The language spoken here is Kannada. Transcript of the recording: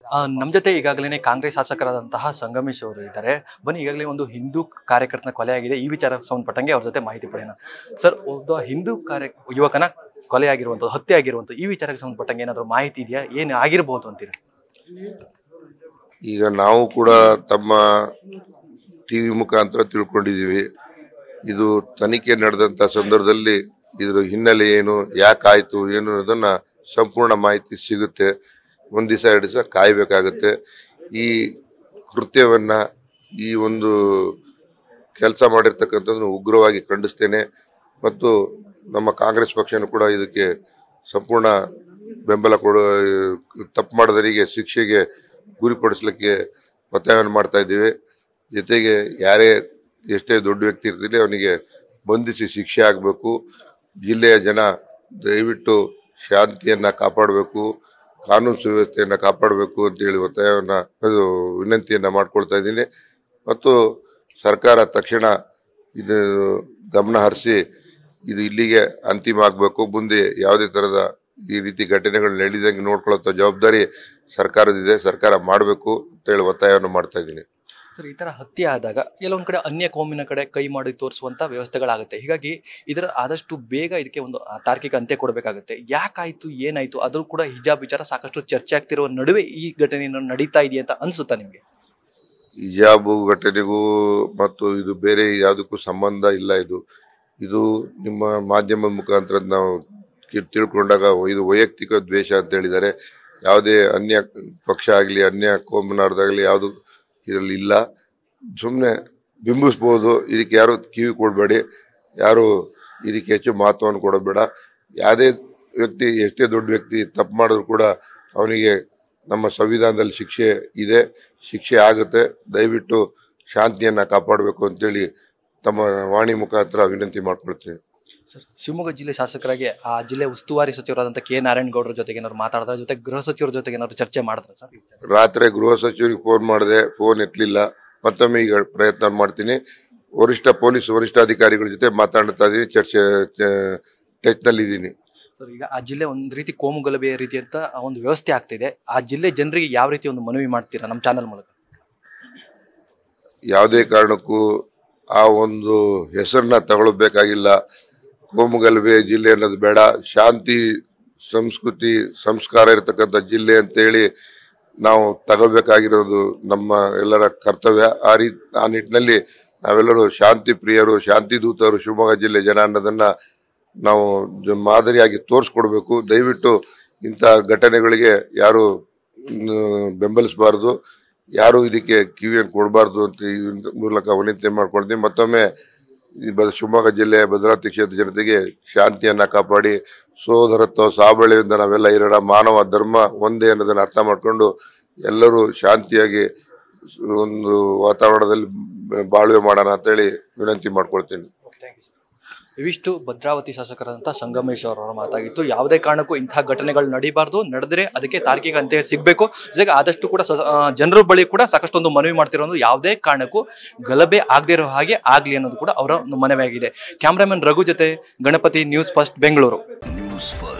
ಆ, ನಮ್ ಜೊತೆ ಈಗಾಗಲೇ ಕಾಂಗ್ರೆಸ್ ಶಾಸಕರಾದಂತಹ ಸಂಗಮೇಶ್ ಅವರು ಇದ್ದಾರೆ ಬನ್ನಿ ಈಗಾಗಲೇ ಒಂದು ಹಿಂದೂ ಕಾರ್ಯಕರ್ತನ ಕೊಲೆ ಆಗಿದೆ ಈ ವಿಚಾರ ಸಂಬಂಧಪಟ್ಟಂಗೆ ಅವ್ರ ಜೊತೆ ಮಾಹಿತಿ ಪಡೆಯೋಣ ಸರ್ ಒಬ್ಬ ಹಿಂದೂ ಕಾರ್ಯ ಯುವಕನ ಕೊಲೆ ಆಗಿರುವಂಥದ್ದು ಹತ್ಯೆ ಆಗಿರುವಂಥದ್ದು ಈ ವಿಚಾರಕ್ಕೆ ಸಂಬಂಧಪಟ್ಟಂಗೆ ಏನಾದರೂ ಮಾಹಿತಿ ಇದೆಯಾ ಏನು ಆಗಿರಬಹುದು ಅಂತೀರಾ ಈಗ ನಾವು ಕೂಡ ತಮ್ಮ ಟಿ ವಿ ಮುಖಾಂತರ ತಿಳ್ಕೊಂಡಿದ್ದೀವಿ ಇದು ತನಿಖೆ ನಡೆದಂತ ಸಂದರ್ಭದಲ್ಲಿ ಇದ್ರ ಹಿನ್ನೆಲೆ ಏನು ಯಾಕಾಯ್ತು ಏನು ಅನ್ನೋದನ್ನ ಸಂಪೂರ್ಣ ಮಾಹಿತಿ ಸಿಗುತ್ತೆ ಒಂದ್ ದಿವಸ ಎರಡು ದಿವಸ ಕಾಯ್ಬೇಕಾಗುತ್ತೆ ಈ ಕೃತ್ಯವನ್ನ ಈ ಒಂದು ಕೆಲಸ ಮಾಡಿರ್ತಕ್ಕಂಥದ್ದನ್ನು ಉಗ್ರವಾಗಿ ಖಂಡಿಸ್ತೇನೆ ಮತ್ತು ನಮ್ಮ ಕಾಂಗ್ರೆಸ್ ಪಕ್ಷನೂ ಕೂಡ ಇದಕ್ಕೆ ಸಂಪೂರ್ಣ ಬೆಂಬಲ ಕೊಡ ತಪ್ಪು ಮಾಡಿದವರಿಗೆ ಶಿಕ್ಷೆಗೆ ಗುರಿಪಡಿಸಲಿಕ್ಕೆ ಒತ್ತಾಯವನ್ನು ಮಾಡ್ತಾ ಇದ್ದೀವಿ ಜೊತೆಗೆ ಯಾರೇ ಎಷ್ಟೇ ದೊಡ್ಡ ವ್ಯಕ್ತಿ ಇರ್ತಿರಲಿ ಅವನಿಗೆ ಬಂಧಿಸಿ ಶಿಕ್ಷೆ ಆಗಬೇಕು ಜಿಲ್ಲೆಯ ಜನ ದಯವಿಟ್ಟು ಶಾಂತಿಯನ್ನ ಕಾಪಾಡಬೇಕು ಕಾನೂನು ಸುವ್ಯವಸ್ಥೆಯನ್ನ ಕಾಪಾಡಬೇಕು ಅಂತೇಳಿ ಒತ್ತಾಯವನ್ನ ಅದು ವಿನಂತಿಯನ್ನ ಮಾಡ್ಕೊಳ್ತಾ ಇದ್ದೀನಿ ಮತ್ತು ಸರ್ಕಾರ ತಕ್ಷಣ ಇದು ಗಮನ ಹರಿಸಿ ಇದು ಇಲ್ಲಿಗೆ ಅಂತಿಮ ಆಗಬೇಕು ಮುಂದೆ ಯಾವುದೇ ತರದ ಈ ರೀತಿ ಘಟನೆಗಳು ನಡೆದಂಗೆ ನೋಡ್ಕೊಳ್ಳೋ ಜವಾಬ್ದಾರಿ ಸರ್ಕಾರದಿದೆ ಸರ್ಕಾರ ಮಾಡಬೇಕು ಅಂತ ಹೇಳಿ ಒತ್ತಾಯವನ್ನು ಮಾಡ್ತಾ ಇದ್ದೀನಿ ಸರ್ ಈ ತರ ಹತ್ಯೆ ಆದಾಗ ಎಲ್ಲೊಂದ್ ಕಡೆ ಅನ್ಯ ಕೋಮಿನ ಕಡೆ ಕೈ ಮಾಡಿ ತೋರಿಸುವಂತ ವ್ಯವಸ್ಥೆಗಳಾಗುತ್ತೆ ಹೀಗಾಗಿ ಇದರ ಆದಷ್ಟು ಬೇಗ ಇದಕ್ಕೆ ಒಂದು ಆ, ತಾರ್ಕಿಕ ಅಂತ್ಯ ಕೊಡಬೇಕಾಗುತ್ತೆ ಯಾಕಾಯ್ತು ಏನಾಯ್ತು ಅದು ಕೂಡ ಹಿಜಾಬ್ ವಿಚಾರ ಸಾಕಷ್ಟು ಚರ್ಚೆ ಆಗ್ತಿರುವ ನಡುವೆ ಈ ಘಟನೆಯನ್ನು ನಡೀತಾ ಇದೆಯಾ ಅಂತ ಅನ್ಸುತ್ತಾ ನಿಮ್ಗೆ ಹಿಜಾಬು ಘಟನೆಗೂ ಮತ್ತು ಇದು ಬೇರೆ ಯಾವುದಕ್ಕೂ ಸಂಬಂಧ ಇಲ್ಲ ಇದು ಇದು ನಿಮ್ಮ ಮಾಧ್ಯಮದ ಮುಖಾಂತರ ನಾವು ಕಿ- ತಿಳ್ಕೊಂಡಾಗ ಇದು ವೈಯಕ್ತಿಕ ದ್ವೇಷ ಅಂತ ಹೇಳಿದ್ದಾರೆ ಯಾವುದೇ ಅನ್ಯ ಪಕ್ಷ ಆಗಲಿ ಅನ್ಯ ಕೋಮನಾರ್ದಾಗಲಿ ಯಾವುದು ಇದರಲ್ಲಿ ಇಲ್ಲ ಸುಮ್ಮನೆ ಬಿಂಬಿಸ್ಬೋದು ಇದಕ್ಕೆ ಯಾರು ಕಿವಿ ಕೊಡಬೇಡಿ ಯಾರು ಇದಕ್ಕೆ ಹೆಚ್ಚು ಮಹತ್ವವನ್ನು ಕೊಡಬೇಡ ಯಾವುದೇ ವ್ಯಕ್ತಿ ಎಷ್ಟೇ ದೊಡ್ಡ ವ್ಯಕ್ತಿ ತಪ್ಪು ಮಾಡಿದ್ರು ಕೂಡ ಅವನಿಗೆ ನಮ್ಮ ಸಂವಿಧಾನದಲ್ಲಿ ಶಿಕ್ಷೆ ಇದೆ ಶಿಕ್ಷೆ ಆಗುತ್ತೆ ದಯವಿಟ್ಟು ಶಾಂತಿಯನ್ನ ಕಾಪಾಡಬೇಕು ಅಂತೇಳಿ ತಮ್ಮ ವಾಣಿ ಮುಖಾಂತರ ವಿನಂತಿ ಮಾಡ್ಕೊಳ್ತೀನಿ ಸರ್ ಶಿವಮೊಗ್ಗ ಜಿಲ್ಲೆ ಶಾಸಕರಾಗಿ ಆ ಜಿಲ್ಲೆ ಉಸ್ತುವಾರಿ ಸಚಿವರಾದಂಥ ಕೆ ನಾರಾಯಣಗೌಡರ ಜೊತೆಗೆ ಏನಾದ್ರು ಮಾತಾಡಿದ್ರ ಜೊತೆ ಗೃಹ ಸಚಿವರ ಜೊತೆಗೆ ಏನಾದ್ರು ಚರ್ಚೆ ಮಾಡಿದ್ರ ಸರ್ ರಾತ್ರಿ ಗೃಹ ಸಚಿವರಿಗೆ ಫೋನ್ ಮಾಡಿದೆ ಫೋನ್ ಎತ್ತಲಿಲ್ಲ ಮತ್ತೊಮ್ಮೆ ಈಗ ಪ್ರಯತ್ನ ಮಾಡ್ತೀನಿ ವರಿಷ್ಠ ಪೊಲೀಸ್ ವರಿಷ್ಠಾಧಿಕಾರಿಗಳ ಜೊತೆ ಮಾತಾಡ್ತಾ ಇದ್ದೀನಿ ಚರ್ಚೆ ಟಚ್ ನಲ್ಲಿ ಇದ್ದೀನಿ ಸರ್ ಈಗ ಆ ಜಿಲ್ಲೆ ಒಂದು ರೀತಿ ಕೋಮು ಗಲಭೆಯ ರೀತಿಯಂತ ಆ ಒಂದು ವ್ಯವಸ್ಥೆ ಆಗ್ತಿದೆ ಆ ಜಿಲ್ಲೆ ಜನರಿಗೆ ಯಾವ ರೀತಿ ಒಂದು ಮನವಿ ಮಾಡ್ತೀರಾ ನಮ್ಮ ಚಾನಲ್ ಮೂಲಕ ಯಾವುದೇ ಕಾರಣಕ್ಕೂ ಆ ಒಂದು ಹೆಸರನ್ನ ತಗೊಳ್ಬೇಕಾಗಿಲ್ಲ ಕೋಮುಗಲಭೆ ಜಿಲ್ಲೆ ಅನ್ನೋದು ಬೇಡ ಶಾಂತಿ ಸಂಸ್ಕೃತಿ ಸಂಸ್ಕಾರ ಇರತಕ್ಕಂಥ ಜಿಲ್ಲೆ ಅಂತೇಳಿ ನಾವು ತಗೋಬೇಕಾಗಿರೋದು ನಮ್ಮ ಎಲ್ಲರ ಕರ್ತವ್ಯ ಆ ರೀ ಆ ನಿಟ್ಟಿನಲ್ಲಿ ನಾವೆಲ್ಲರೂ ಶಾಂತಿ ಪ್ರಿಯರು ಶಾಂತಿ ದೂತರು ಶಿವಮೊಗ್ಗ ಜಿಲ್ಲೆ ಜನ ಅನ್ನೋದನ್ನ ನಾವು ಜ- ಮಾದರಿಯಾಗಿ ತೋರಿಸ್ಕೊಡ್ಬೇಕು ದಯವಿಟ್ಟು ಇಂಥ ಘಟನೆಗಳಿಗೆ ಯಾರು ಮ್, ಬೆಂಬಲಿಸಬಾರದು ಯಾರು ಇದಕ್ಕೆ ಕಿವಿಯನ್ನು ಕೊಡಬಾರ್ದು ಅಂತ ಈ ಮೂಲಕ ವಿನಂತಿ ಮಾಡ್ಕೊಳ್ತೀವಿ ಮತ್ತೊಮ್ಮೆ ಈ ಬ- ಶಿವಮೊಗ್ಗ ಜಿಲ್ಲೆಯ ಭದ್ರಾವತಿ ಕ್ಷೇತ್ರದ ಜನತೆಗೆ ಶಾಂತಿಯನ್ನ ಕಾಪಾಡಿ ಸೋದರತ್ವ ಸಾಬಳೆಯಿಂದ ನಾವೆಲ್ಲ ಇರೋಣ ಮಾನವ ಧರ್ಮ ಒಂದೇ ಅನ್ನೋದನ್ನ ಅರ್ಥ ಮಾಡ್ಕೊಂಡು ಎಲ್ಲರೂ ಶಾಂತಿಯಾಗಿ ಒಂದು ವಾತಾವರಣದಲ್ಲಿ ಬಾಳ್ವೆ ಮಾಡೋಣ ಅಂತೇಳಿ ವಿನಂತಿ ಮಾಡ್ಕೊಳ್ತೀನಿ ಇವಿಷ್ಟು ಭದ್ರಾವತಿ ಶಾಸಕರಾದಂಥ ಸಂಗಮೇಶ್ ಅವರ ಮಾತಾಗಿತ್ತು ಯಾವುದೇ ಕಾರಣಕ್ಕೂ ಇಂತಹ ಘಟನೆಗಳು ನಡೀಬಾರ್ದು ನಡೆದ್ರೆ ಅದಕ್ಕೆ ತಾರ್ಕಿಕ ಅಂತ್ಯ ಸಿಗಬೇಕು ಜೊತೆಗೆ ಆದಷ್ಟು ಕೂಡ ಸ- ಆ, ಜನರ ಬಳಿ ಕೂಡ ಸಾಕಷ್ಟು ಒಂದು ಮನವಿ ಮಾಡ್ತಿರೋದು ಯಾವುದೇ ಕಾರಣಕ್ಕೂ ಗಲಭೆ ಆಗದೇ ಇರೋ ಹಾಗೆ ಆಗ್ಲಿ ಅನ್ನೋದು ಕೂಡ ಅವರ ಒಂದು ಮನವಿಯಾಗಿದೆ ಕ್ಯಾಮ್ರಾಮನ್ ರಘು ಜೊತೆ Ganapati news first Bengaluru news first